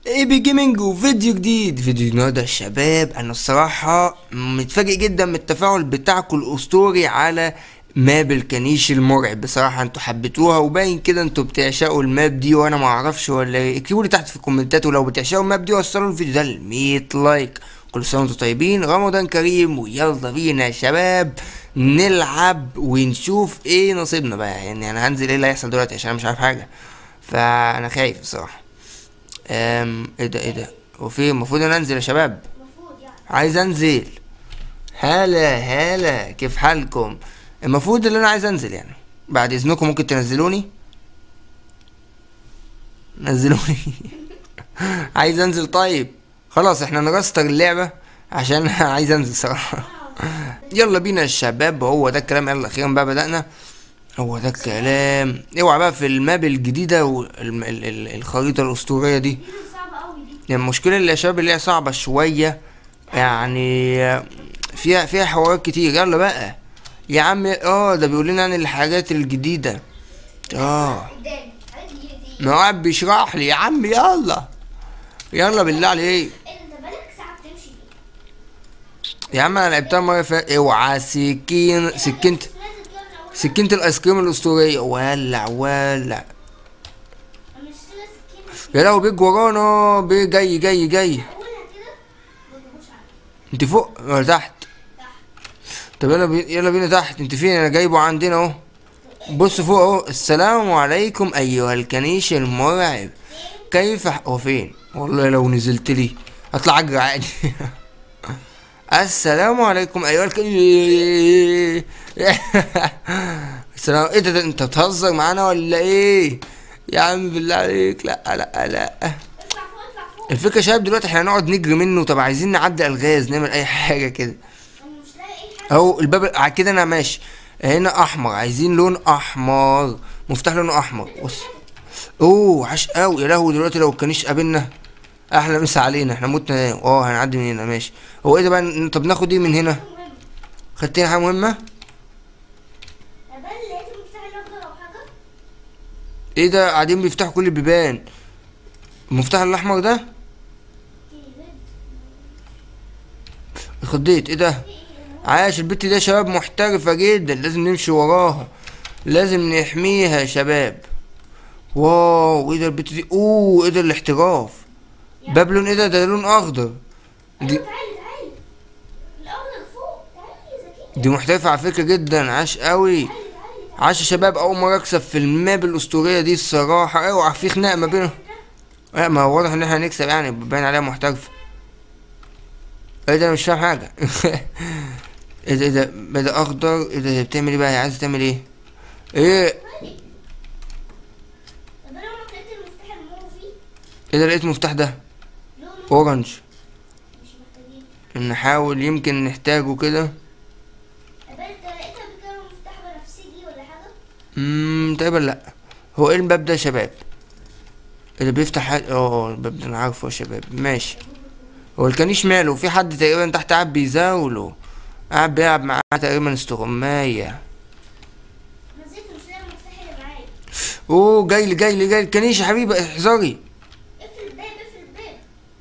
اي بي جيمنج وفيديو جديد فيديو النهارده يا شباب انا الصراحه متفاجئ جدا من التفاعل بتاعكم الاسطوري على ماب الكنيش المرعب بصراحه انتوا حبيتوها وباين كده انتوا بتعشقوا الماب دي وانا ما اعرفش ولا ايه اكتبوا لي تحت في الكومنتات ولو بتعشقوا الماب دي وصلوا الفيديو ده ل 100 لايك كل سنه وانتم طيبين رمضان كريم ويلا بينا يا شباب نلعب ونشوف ايه نصيبنا بقى يعني انا هنزل ايه اللي هيحصل دلوقتي عشان انا مش عارف حاجه فانا خايف بصراحه أم ايه ده ايه ده هو في المفروض انا انزل يا شباب المفروض يعني عايز انزل هلا هلا كيف حالكم المفروض ان انا عايز انزل يعني بعد اذنكم ممكن تنزلوني نزلوني عايز انزل طيب خلاص احنا نرستر اللعبة عشان عايز انزل صراحة يلا بينا يا شباب هو ده الكلام يلا اخيرا بقى بدأنا هو ده الكلام اوعى بقى في الماب الجديدة والخريطة الأسطورية دي دي صعبة قوي دي يعني المشكلة اللي يا شباب اللي هي صعبة شوية يعني فيها فيها حوارات كتير يلا بقى يا عم اه ده بيقول لنا عن الحاجات الجديدة اه قدامي حاجات دي دي ما هو قاعد بيشرح لي يا عم يلا يلا بالله عليك ايه ده انت بقالك ساعة بتمشي دي يا عم انا لعبتها مرة فاتت اوعى سكين سكينة لازم كده من اول سكينة الايس كريم الاسطورية ولع ولع انا مش كده سكين يا لهوي بيج ورانا بيج جاي جاي جاي اولها كده ما تجيبوش عليها انت فوق ولا تحت تحت طب يلا بينا يلا بينا تحت انت فين انا جايبه عندنا اهو بص فوق اهو السلام عليكم ايها الكنيش المرعب كيف ح- هو فين والله لو نزلت لي اطلع اجري عادي السلام عليكم ايها الكنيش السلام ايه ده, ده انت بتهزر معانا ولا ايه يا عم بالله عليك لا لا لا اطلع فوق اطلع فوق الفكره يا شباب دلوقتي احنا هنقعد نجري منه طب عايزين نعدي الغاز نعمل اي حاجه كده انا مش لاقي اي حاجة اهو الباب على كده انا ماشي هنا احمر عايزين لون احمر مفتاح لونه احمر بص اوه عاش قوي يا لهوي دلوقتي لو كانش قابلنا احلى مسا علينا احنا متنا اه هنعدي من هنا ماشي هو ايه ده بقى ن- طب ناخد ايه من هنا مهم خدتين حاجه مهمه انا بقى لقيت المفتاح الاخضر او حاجة ايه ده قاعدين بيفتحوا كل البيبان المفتاح الاحمر ده خديت ايه ده عاش البت دي يا شباب محترفة جدا لازم نمشي وراها لازم نحميها يا شباب واو ايه ده البت دي اوه ايه ده الاحتراف باب لون ايه ده ده لون اخضر دي تعالي تعالي الاخضر فوق تعالي يا زكي دي محترفة على فكرة جدا عاش قوي تعالي عاش يا شباب اول مرة اكسب في الماب الاسطورية دي الصراحة اوعى في خناقة ما بينهم لا ما هو واضح ان احنا هنكسب يعني باين عليها محترفة ايه ده انا مش فاهم حاجة ايه ده ايه ده إيه ده اخضر ايه ده هي بتعمل ايه بقى هي عايزة تعمل ايه ايه طب انا لما لقيت المفتاح اللي هو فيه ايه ده لقيت المفتاح ده لونه اورنج مش محتاجين نحاول يمكن نحتاجه كده طب انت لقيت قبل كده مفتاح بنفسجي ولا حاجة امم تقريبا لا هو ايه الباب ده يا شباب ايه ده بيفتح حاجة اه الباب ده انا عارفه يا شباب ماشي هو الكنيش ماله في حد تقريبا تحت قاعد بيزاوله قاعد بيلعب معاه تقريبا استغماية نسيت مش لاقي المفتاح اللي معايا اوه جاي لي جاي لي جاي لي كنيش يا حبيبي احذري اقفل الباب اقفل الباب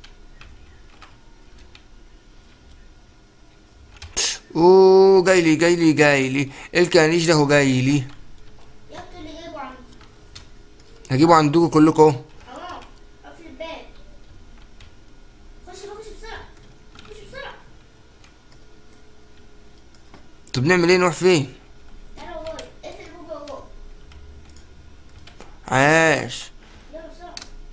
اوه جاي لي جاي لي جاي لي الكنيش ده هو جاي لي يا اختي اللي جايبه عندي هجيبه عندكم كلكم اهو اه اقفل الباب خش بقى خش بسرعة خش بسرعة طب نعمل ايه نروح فين تعالى ورايا اقفل الباب ورايا عاش يلا بسرعة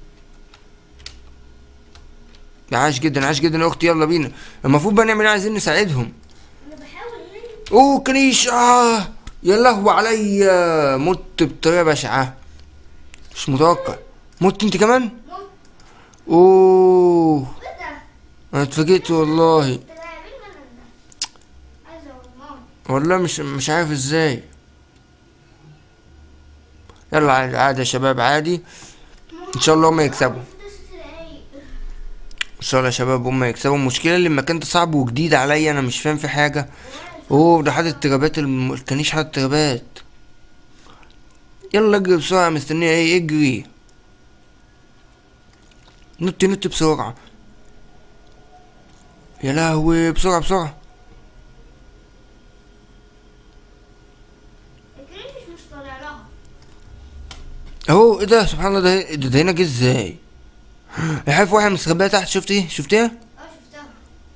عاش جدا عاش جدا يا اختي يلا بينا المفروض بقى نعمل ايه عايزين نساعدهم انا بحاول ان انت اوه كنيش اه يا لهوي عليا مت بطريقه بشعه مش متوقع مت انت كمان موت اوه ايه ده انا اتفاجئت والله انت لاعبين ولا عايزة والله والله مش مش عارف ازاي يلا عادي عادي يا شباب عادي ان شاء الله هم يكسبوا ان شاء الله يا شباب هم يكسبوا المشكله اللي المكان ده صعب وجديد عليا انا مش فاهم في حاجه اوه ده حاطط ترابات الم- الكنيش حاطط ترابات يلا اجري بسرعه مستنيه ايه اجري نط نط بسرعة يا لهوي بسرعة بسرعة الكريتش مش طالع لها اهو ايه ده سبحان الله ده ده, ده هنا جه ازاي الحاجة في واحد مستخبية تحت شفتي شفتيها اه شفتها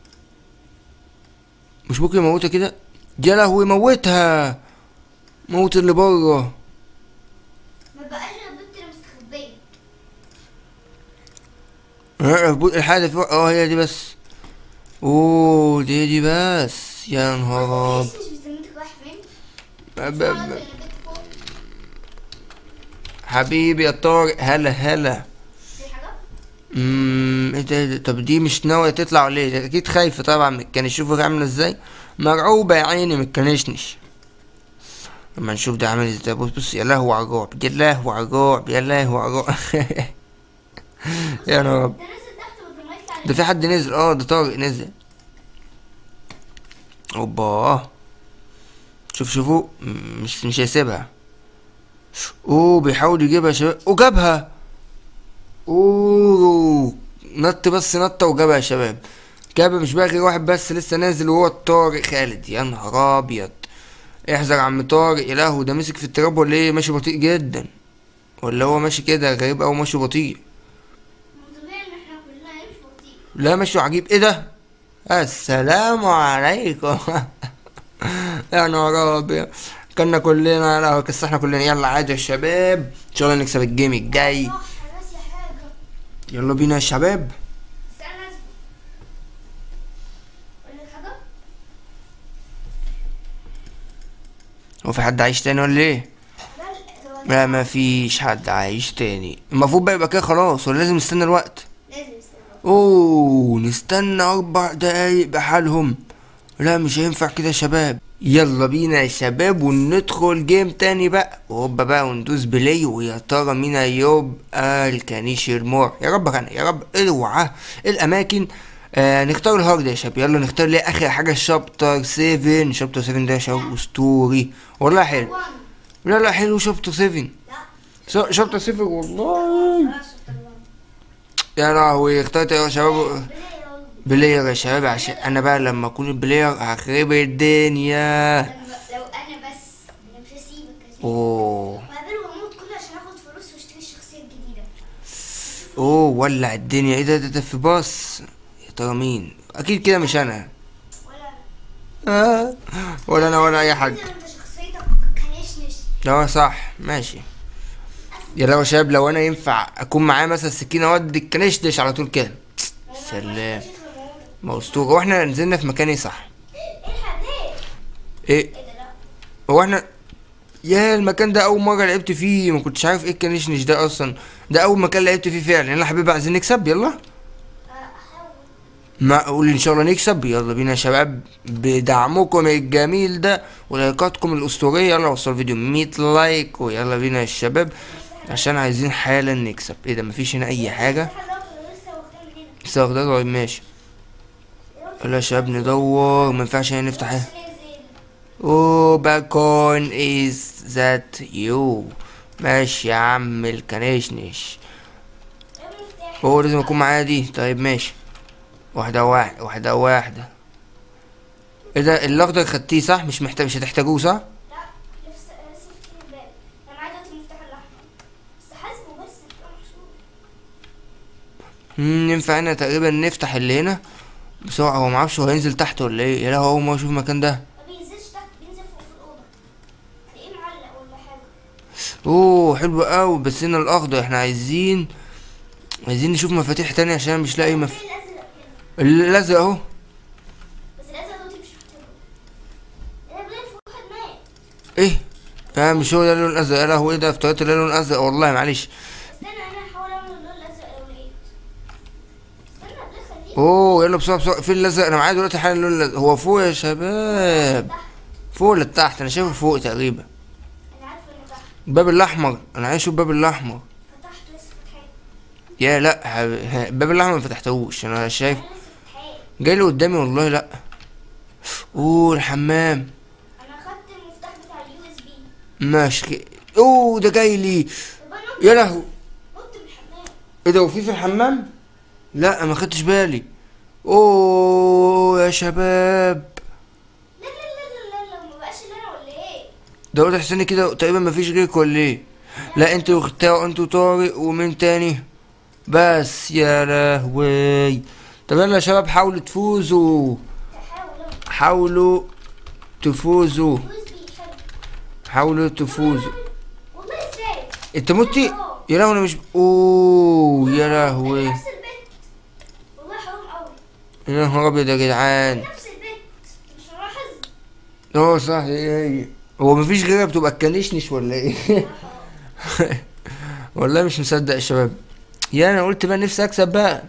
مش ممكن يموتها كده يا لهوي موتها موت اللي بره ما بقاش البنت اللي مستخبيه اه، بو- الحاجة فوق اه هي دي بس اوه دي دي بس يا نهار مش بيسميتك رايح فين؟ اب- تعرف اب- ان البنت فوق حبيبي يا طارق هلا هلا في حاجه؟ امم ايه ده إيه ده؟ طب دي مش ناوية تطلع ولا ايه ده اكيد خايفة طبعا من كان شوفوا عاملة ازاي مرعوبة يا عيني من الكنشنش لما نشوف ده عامل ازاي بص بص يا لهو على الرعب يا لهو على الرعب يا لهو على الرعب يا رب ده نزل تحت بدل ما يطلع ده في حد نزل اه ده طارق نزل اوبا شوف شوفوا م- مش مش هيسيبها اوه بيحاول يجيبها يا شباب وجابها اوه نط بس نطة وجابها يا شباب جابها مش بقى غير واحد بس لسه نازل وهو طارق خالد يا نهار ابيض احذر يا عم طارق يا لهو ده مسك في التراب ولا ايه ماشي بطيء جدا ولا هو ماشي كده غريب اوي ماشي بطيء ما طبيعي ان احنا كلنا نمشي بطيء لا ماشي عجيب ايه ده السلام عليكم يا نهار ابيض كنا كلنا لا كسحنا كلنا يلا عادي يا شباب ان شاء الله نكسب الجيم الجاي صح انا ناسي حاجه يلا بينا يا شباب بس انا ناسي اقول لك حاجه هو في حد عايش تاني ولا ايه لا هو لا ما فيش حد عايش تاني المفروض بقى يبقى كده خلاص ولا لازم نستنى الوقت لازم استنى اوه نستنى اربع دقايق بحالهم لا مش هينفع كده يا شباب يلا بينا يا شباب وندخل جيم تاني بقى وهوبا بقى وندوس بلاي ويا ترى مين هيبقى الكنيش المور يا رب كان يا رب اوعى الاماكن آه نختار الهارد يا شباب يلا نختار ليه اخر حاجه شابتر 7 شابتر 7 ده يا شباب اسطوري والله حلو وان لا لا حلو شابتر 7 لا شابتر 7 والله خلاص شفت الوان يا لهوي اخترت يا شباب بلاي يا رب. بلاير يا شباب عشان انا بقى لما اكون البلاير هخرب الدنيا لما- لو انا بس انا مش هسيبك يا زلمة. اوه وهقابله واموت كله عشان اخد فلوس واشتري الشخصيه الجديده اوه ولع الدنيا ايه ده ده, ده في باص يا ترى مين اكيد كده مش انا ولا آه. ولا انا ولا اي حد انت انت شخصيتك كنشنش اه صح ماشي يا لو يا شباب لو انا ينفع اكون معاه مثلا سكينه ودي الكنشدش على طول كده سلام ما اسطوره واحنا نزلنا في مكان ايه صح ايه الحبايب ايه ايه ده لا هو احنا يا المكان ده اول مره لعبت فيه ما كنتش عارف ايه الكنشنش ده اصلا ده اول مكان لعبت فيه فعلا يلا يا حبيبي عايزين نكسب يلا آه، احاول معقول ان شاء الله نكسب يلا بينا يا شباب بدعمكم الجميل ده ولايكاتكم الاسطوريه يلا وصلوا الفيديو 100 لايك ويلا بينا يا شباب عشان عايزين حالا نكسب ايه ده مفيش هنا اي حاجه حلاوة لسه واخدها من هنا استخدام طيب ماشي يلا يا شباب ندور ما ينفعش هنا نفتح ايه اوه باكون از ذات يو ماشي يا عم الكنشنش هو لازم اكون معايا دي طيب ماشي واحدة واحدة واحدة واحدة ايه ده الاخضر خدتيه صح مش محتاج مش هتحتاجوه صح لا لسه لسه في الباب انا معايا دلوقتي المفتاح الاحمر بس حاسبه بس بتبقى محشور مم، ينفع هنا تقريبا نفتح اللي هنا بسرعة هو معرفش هو هينزل تحت ولا ايه يا لهوي اول ما اشوف المكان ده ما بينزلش تحت بينزل فوق في الاوضه تلاقيه معلق ولا حاجه اوه حلو قوي بس هنا الاخضر احنا عايزين عايزين نشوف مفاتيح تانية عشان أنا مش لاقي مف... في الازرق كده الازرق اهو بس الازرق دلوقتي مش محتاجه انا بلاقي في واحد مات ايه اه مش هو ده اللون الازرق يا لهوي ايه ده افتكرت ده اللون الازرق والله معلش استنى انا هحاول اعمل اللون الازرق لو لقيت استنى ده خليه اوه يلا بسرعة بسرعة فين الازرق انا معايا دلوقتي حالا اللون الازرق هو فوق يا شباب تحت فوق ولا تحت انا شايفه فوق تقريبا انا عارفه انه تحت الباب الاحمر انا عايز اشوف الباب الاحمر فتحت لسه فتحان يا لا ح- الباب الاحمر ما فتحتهوش انا شايف انا لسه فتحان جاي لي قدامي والله لا اوه الحمام انا خدت المفتاح بتاع اليو اس بي ماشي اوه ده جاي لي يبقى نط يا لهوي نط بالحمام ايه ده وفي في الحمام لا ما خدتش بالي اوه يا شباب لا لا لا لا لا لا ما بقاش اللي انا ولا ايه ده واضح حسين كده تقريبا ما فيش غيرك ولا ايه لا انتوا اختاروا انتوا طارق ومين تاني بس يا لهوي طب يلا يا شباب حاولوا تفوزوا تحاول أهو. حاولوا تفوزوا فوز بيحب حاولوا تفوزوا والله ازاي انت متي يا لهوي انا مش اوه يا لهوي نفس البيت والله حرام قوي يا نهار ابيض يا جدعان نفس البيت مش ملاحظ اه صح هي هي هو مفيش غيرها بتبقى الكنشنش ولا ايه والله مش مصدق يا شباب يا انا قلت بقى نفسي اكسب بقى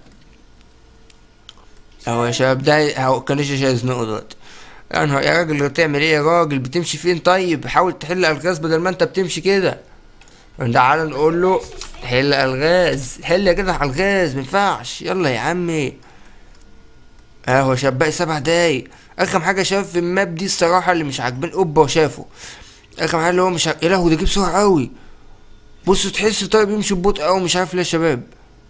اهو يا شباب ده اهو كنشنش هيزنقه دلوقتي يا نهار يا راجل بتعمل ايه يا راجل بتمشي فين طيب حاول تحل الغاز بدل ما انت بتمشي كده تعالى نقول له حل الغاز حل يا جدع الغاز مينفعش يلا يا عمي اهو يا شباب باقي سبع دقايق اخر حاجه شاف في الماب دي الصراحه اللي مش عاجبين اوبا وشافه اخر حاجه اللي هو مش ع... يا لهوي ده جه بسرعه قوي بصوا تحس طيب بيمشي ببطء قوي مش عارف ليه يا شباب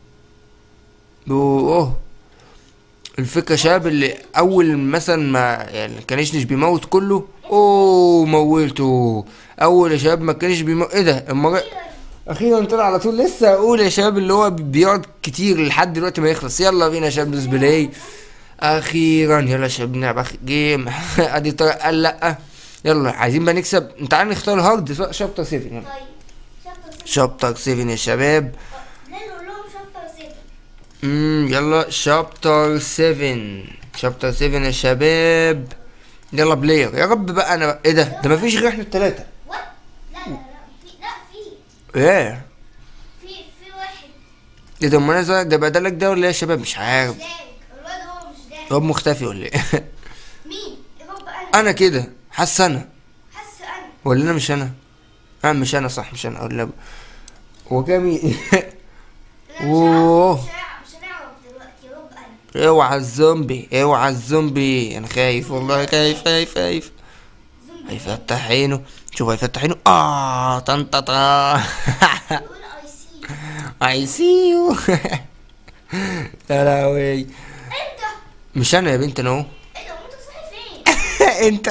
اوه الفكره شباب اللي اول مثلا ما يعني كانش بيموت كله اوه موته اول يا شباب ما كانش بيموت ايه ده المره اخيرا طلع على طول لسه اقول يا شباب اللي هو بيقعد كتير لحد دلوقتي ما يخلص يلا بينا يا شباب دوس بلاي اخيرا يلا يا شباب نلعب اخر جيم ادي طارق قال لا يلا عايزين بقى نكسب تعالى نختار هارد شابتر 7 يلا طيب شابتر 6 شابتر 7 يا شباب لا نقول لهم شابتر 7 امم يلا شابتر 7 شابتر 7 يا شباب يلا بلاير يا رب بقى انا بقى. ايه ده ده مفيش غير احنا التلاتة وات لا لا لا في لا في ايه في في واحد ايه ده امال انا زي- ده بدلك ده ولا ايه يا شباب مش عارف داك الواد هو مش داك هو مختفي ولا ايه مين يا رب انا انا كده حاسس انا حاسس انا ولا انا مش انا اه مش انا صح مش انا ولا هو كام ي- لا، مش أوه. هعرف- مش هعرف- مش هنعرف دلوقتي يا رب انا اوعى الزومبي اوعى الزومبي انا خايف والله خايف خايف خايف زومبي هيفتح عينه شوف هيفتح عينه اه طنططا بيقول اي سي اي سي يو يا لهوي انت مش انا يا بنت انا اهو ايه ده وانت صاحي فين انت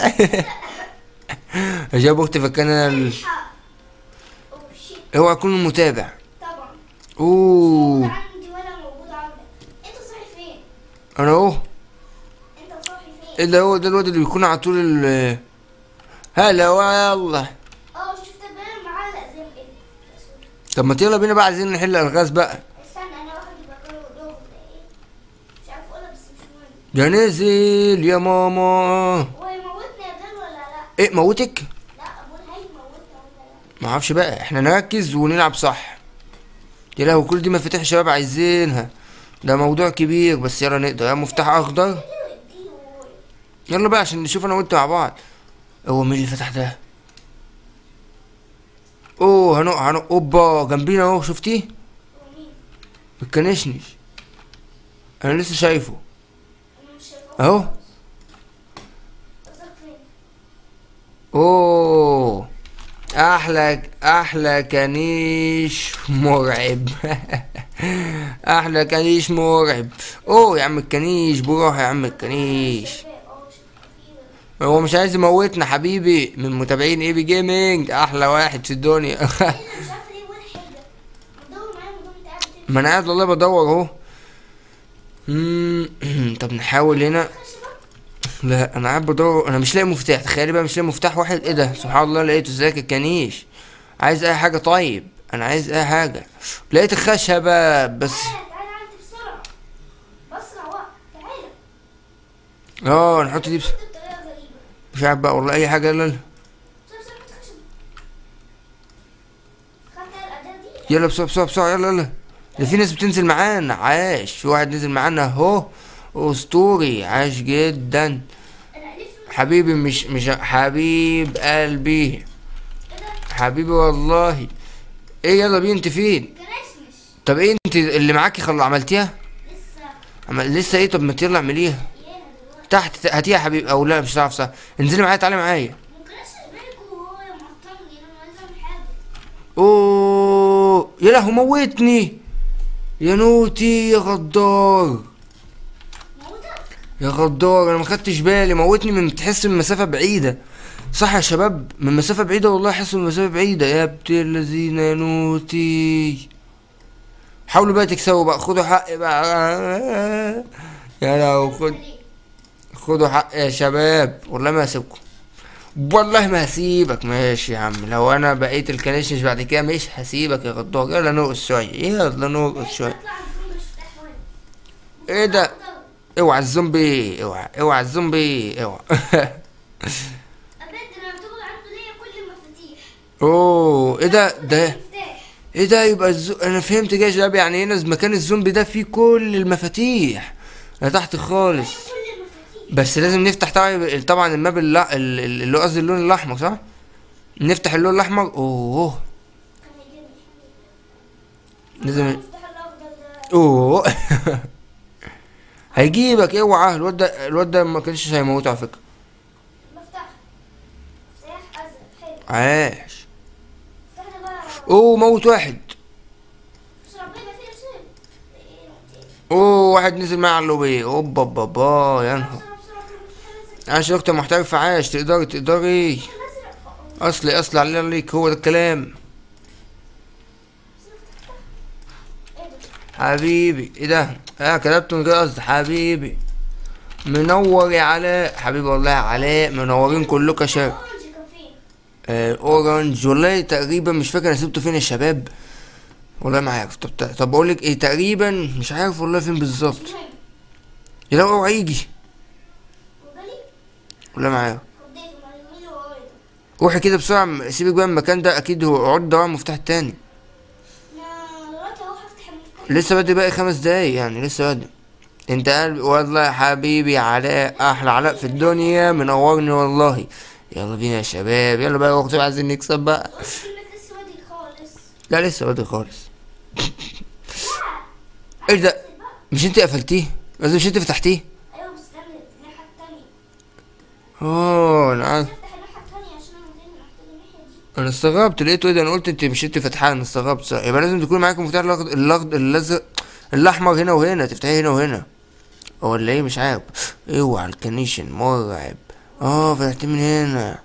يا شباب اختي فكرنا ال... الحق اوه شيت اوعى اكون المتابع طبعا اوه موجود عندي ولا موجود عندك انت صاحي فين انا اهو انت صاحي فين ايه ده هو ده الواد اللي بيكون على طول ال هلا والله اه شفت البنات معلق زي ما ايه طب ما يلا بينا بقى عايزين نحل الغاز بقى استنى انا واحد يبقى كله قدامه ولا ايه مش عارف اقولها بس مش مهم ده نزل يا ماما هو يموتنا يا بلال ولا لا ايه موتك لا ابونا هيموتنا ولا لا ما اعرفش بقى احنا نركز ونلعب صح يا لهوي كل دي مفاتيح شباب عايزينها ده موضوع كبير بس يلا نقدر يا مفتاح اخضر اديله اديله يلا بقى عشان نشوف انا وانت مع بعض هو مين اللي فتح ده اوه هنقع هنقع اوبا جنبينا اهو شفتيه هو مين متكنشنش انا لسه شايفه انا مش شايفه اهو قصدك فين اوه احلى احلى كنيش مرعب احلى كنيش مرعب اوه يا عم الكنيش بروح يا عم الكنيش شايفاه اه شايفاه هو مش عايز يموتنا حبيبي من متابعين اي بي جيمنج احلى واحد في الدنيا ايه ده مش عارفه ليه ولا حاجه بدور معايا الموضوع انت قاعد بتمشي ما انا قاعد والله بدور اهو مم، طب نحاول هنا لا انا قاعد بدور انا مش لاقي مفتاح تخيلي بقى مش لاقي مفتاح واحد ايه ده سبحان الله لقيته ازيك يا كنيش عايز اي حاجه طيب انا عايز اي حاجه لقيت الخشبه بس تعالى تعالى عندي بسرعه بسرع وقت تعالى اه نحط دي بس كنت بطريقه غريبه مش عارف بقى والله اي حاجه لا لا بسرعه بسرعه ما تخش خدت الاداه دي يلا بسرعه بسرعه بسرعه يلا يلا ده في ناس بتنزل معانا عاش في واحد نزل معانا اهو اسطوري عاش جدا انا الف حبيبي مش مش حبيب قلبي ايه ده حبيبي والله ايه يلا بيه انت فين كرشمش طب ايه انت اللي معاكي خل عملتيها لسه عمل... لسه ايه طب ما يلا اعمليها اياها دلوقتي تحت هاتيها يا حبيبي او لا مش هتعرف صح انزلي معايا تعالي معايا ما كرشش بالك وهو معطلني انا عايز اعمل حاجه اوه يا لهوي موتني يا نوتي يا غدار موتك يا غدار انا ما خدتش بالي موتني من تحس من مسافه بعيده صح يا شباب من مسافه بعيده والله احس من مسافه بعيده يا بتي الذين يا نوتي حاولوا بقى تكسبوا بقى خدوا حق بقى يا لو خد خدوا حق يا شباب والله ما هسيبكم والله ما هسيبك ماشي يا عم لو انا بقيت الكنشنش بعد كده مش هسيبك يا غدار يلا نرقص شويه يلا نرقص شويه اطلع الزوم مش فاتح وانا ايه ده اوعى الزومبي اوعى اوعى الزومبي اوعى ابد انا يعتبر عنده ليا كل المفاتيح اوه ايه ده ده مفتاح ايه ده يبقى الزو... انا فهمت كده يا شباب يعني هنا مكان الزومبي ده فيه كل المفاتيح انا تحت خالص كل المفاتيح بس لازم نفتح طبعا طبعا الماب الل- ال- ال- اللي هو قصدي اللون الاحمر صح نفتح اللون الاحمر اوه كان هيجيبني لازم المفتاح الاخضر ده اوه هيجيبك اوعى الواد ده الواد ده ما كانش هيموته على فكره مفتاح مفتاح ازرق حلو عاش المفتاح ده بقى اوه موت واحد بسرعه بيبقى فيه بسرعه ايه نقطتين. اوه واحد نزل معاه على اللوبي اوبا بابا يا نهار بسرعه بسرعه في المفتاح الازرق عاش يا اختي محترفة عاش تقدري تقدري الازرق أه، اصلي اصلي عليك هو ده الكلام ايه ده حبيبي ايه ده اه كتبت من غير قصد حبيبي منور يا علاء حبيبي والله يا علاء منورين كلكم يا شباب اورنج كان فين آه اورنج والله تقريبا مش فاكر انا سبته فين يا شباب والله ما عارف طب طب اقول لك ايه تقريبا مش عارف والله فين بالظبط مش مهم يا لو اوعى يجي وجالي والله ما عارف خديته مع اليمين اللي ورايا ده روحي كده بسرعة سيبك بقى من المكان ده اكيد هو اقعد دور على المفتاح التاني انا دلوقتي اهو هفتح المفتاح لسه بدري باقي خمس دقايق يعني لسه بدري انت قلبي والله يا حبيبي علاء احلى علاء في الدنيا منورني والله يلا بينا يا شباب يلا بقى يا اختي عايزين نكسب بقى قلت كلمة لسه بدري خالص لا لسه بدري خالص لا ايه ده بقى. مش انت قفلتيه لازم مش انت فتحتيه ايوه بس استنى الناحية التانية اوه انا عارف افتح الناحية التانية عشان انا مديني محتاج الناحية دي انا استغربت لقيته ايه ده انا قلت انت مش انت فاتحاه انا استغربت صح. يبقى لازم تكون معاك المفتاح الاخضر الاخضر الازرق الاحمر هنا وهنا تفتحيه هنا وهنا ولا ايه مش عارف اوعى الكنيشن مرعب اه فتحتيه من هنا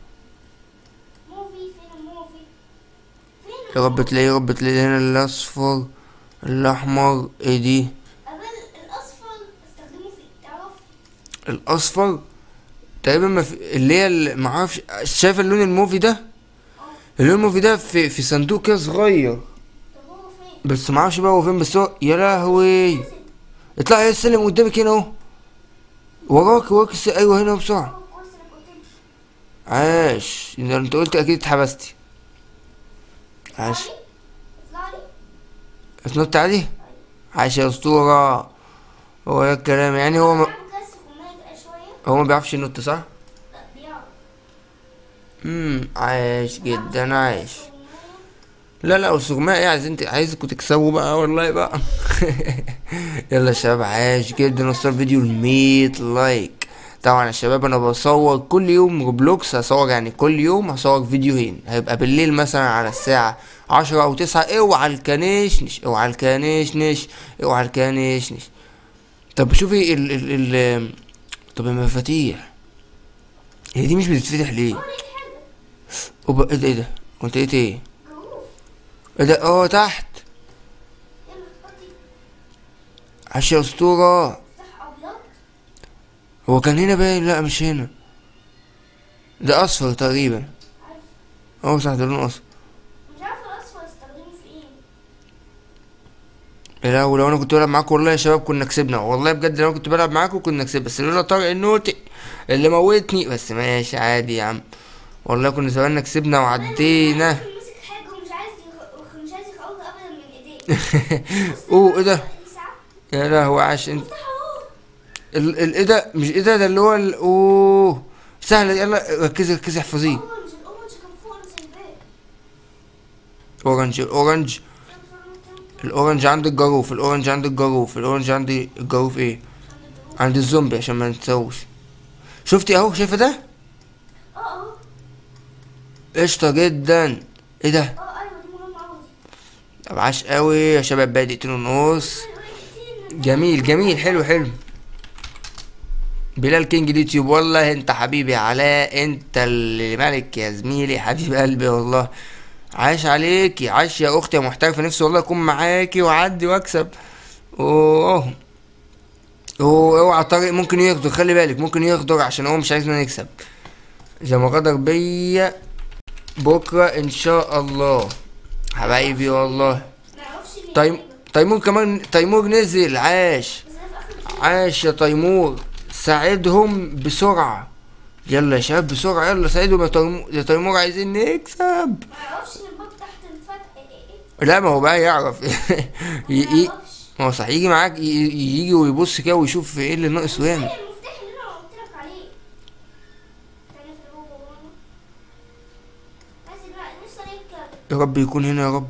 موفي فين الموفي فين يا رب تلاقي يا رب تلاقي هنا الاصفر الاحمر ايه دي قبل الاصفر استخدمه في تعرف الاصفر تقريبا ما في اللي هي ال- ما اعرفش شايف اللون الموفي ده اللون الموفي ده في في صندوق كده صغير طب هو فين بس ما اعرفش بقى هو فين بس هو يا لهوي اطلعي يا السلم قدامك هنا اهو وراك وراك الس- ايوه هنا بسرعه هو كويس انك قلت لي عاش إذا انت قلت اكيد اتحبستي عاش اطلع لي اتنط عليه عاش يا اسطوره هو ده الكلام يعني هو ما لعبه كاسف ومايل شوية هو ما بيعرفش ينط صح لا بيعرف امم عاش جدا عاش لا لا والسجماء ايه عايزين ت- عايزكوا تكسبوا بقى والله بقى يلا يا شباب عاش جدا وصل فيديو الميت لايك طبعا يا شباب انا بصور كل يوم روبلوكس هصور يعني كل يوم هصور فيديوهين هيبقى بالليل مثلا على الساعة عشرة او تسعة اوعى الكنشنش اوعى الكنشنش اوعى الكنشنش طب شوفي ال ال ال طب المفاتيح هي دي مش بتتفتح ليه؟ هو لقيت حاجة اوبا ايه ده ايه ده؟ كنت لقيت ايه؟ جروف ايه ده اه تحت يلا حطي عاش يا اسطورة مفتاح ابيض هو كان هنا باين لا مش هنا ده اصفر تقريبا عارف اه صح ده لون اصفر مش عارفة الاصفر استخدمه في ايه لا ولو انا كنت بلعب معاكم والله يا شباب كنا كسبنا والله بجد لو أنا كنت بلعب معاكم كنا كسبنا بس لولا طارق النوتي اللي موتني بس ماشي عادي يا عم والله كنا زماننا كسبنا وعدينا ماسك حاجة ومش عايز يخ... مش عايز يخرجها ابدا من ايديه اوه ايه ده ساعة يا لهوي عاش انت افتح اهو ال ال ايه ده مش ايه ده ده اللي هو ال اوه سهلة يلا ركزي ركزي احفظيه اورنج الاورنج كان فوق السيبان اورنج الاورنج الاورنج عند الجاروف الاورنج عند الجاروف الاورنج عند الجاروف ايه عند الزومبي عشان ما نتسوش شفتي اهو شايفه ده اه اهو قشطه جدا ايه ده اه ايوه دي مهمة اوي طب عاش قوي يا شباب بقى دقيقتين ونص جميل جميل حلو حلو بلال كينج اليوتيوب والله انت حبيبي علاء انت اللي ملك يا زميلي حبيب قلبي والله عاش عليكي عاش يا اختي يا محترفه نفسي والله اكون معاكي واعدي واكسب اوه اوه اوعى طارق ممكن يغدر خلي بالك ممكن يغدر عشان هو مش عايزنا نكسب زي ما غدر بيا بكره ان شاء الله حبايبي والله ما اعرفش مين تيم تيمور كمان تيمور نزل عاش بس انا في اخر عاش يا تيمور ساعدهم بسرعة يلا يا شباب بسرعة يلا ساعدهم يا تيمور يا تيمور عايزين نكسب ما اعرفش ان الباب تحت انفتح ايه ايه ايه لا ما هو بقى يعرف ي- ما ي- اعرفش ما هو صح يجي معاك ي- يجي ويبص كده ويشوف ايه اللي ناقص ويعمل ايه المفتاح اللي انا قلت لك عليه تاني في الباب ورانا عايز بقى نفسي نركب يا رب يكون هنا يا رب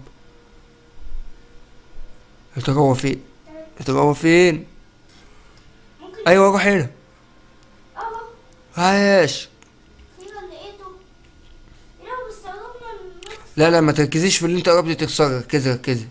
يا ترى هو فين يا ترى هو فين ممكن ايوه روح هنا اهو عاش اخيرا لقيته ايه لو استخدمنا النقص لا لا ما تركزيش في اللي انت قربت تكسر ركزي ركزي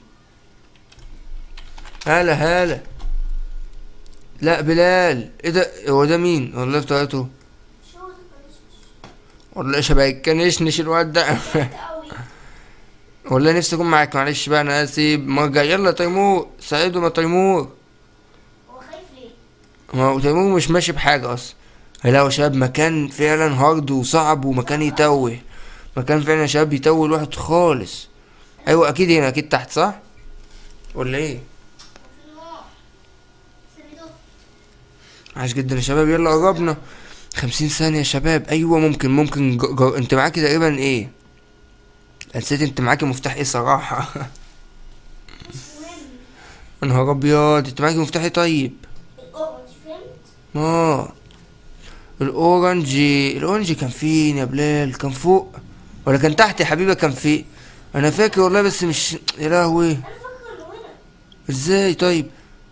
هلا هلا لا بلال ايه ده هو ده مين والله بتاعته شو ده كان والله شبه كنشنش الواد ده قوي والله نفسي اكون معاك معلش بقى انا اسف مرجع يلا يا تيمور ساعدهم يا تيمور هو خايف ليه ما هو تيمور مش ماشي بحاجه اصلا لا يا شباب مكان فعلا هارد وصعب ومكان يتوه مكان فعلا يا شباب يتوه الواحد خالص ايوه اكيد هنا اكيد تحت صح ولا ايه في نوع سميته عاش جدا يا شباب يلا قربنا خمسين ثانية يا شباب أيوة ممكن ممكن ج... ج... أنت معاكي تقريبا إيه؟ نسيت أنت معاكي مفتاح إيه صراحة مش مهم يا نهار أبيض أنت معاكي مفتاح إيه طيب؟ الاورنج فهمت آه الأورنج الأورنج كان فين يا بلال؟ كان فوق ولا كان تحت يا حبيبي كان فين؟ أنا فاكر والله بس مش يا لهوي انا فاكر انه هنا إزاي طيب؟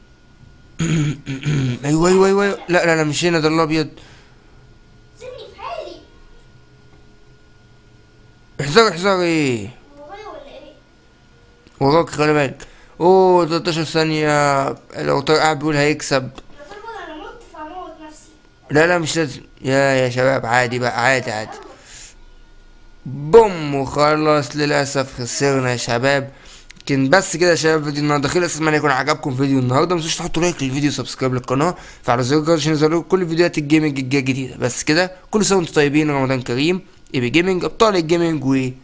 أيوة أيوة أيوة لا لا لا مش هنا ده الأبيض سيبني في حالي احذر احذر إيه؟ ورايا ولا ايه وراك خلي بالك اوه 13 ثانية لو طارق قاعد بيقول هيكسب يا طلبة انا مت فهموت نفسي لا لا مش لازم يا يا شباب عادي بقى عادي عادي بوم وخلاص للأسف خسرنا يا شباب كان بس كده يا شباب فيديو النهارده خلص اتمنى يكون عجبكم فيديو النهارده متنسوش تحطوا لايك للفيديو سبسكرايب للقناه فعلى زر الجرس عشان يظهر لكم كل فيديوهات الجيمنج الجديده بس كده كل سنه وانتم طيبين رمضان كريم ايبي جيمنج ابطال الجيمنج و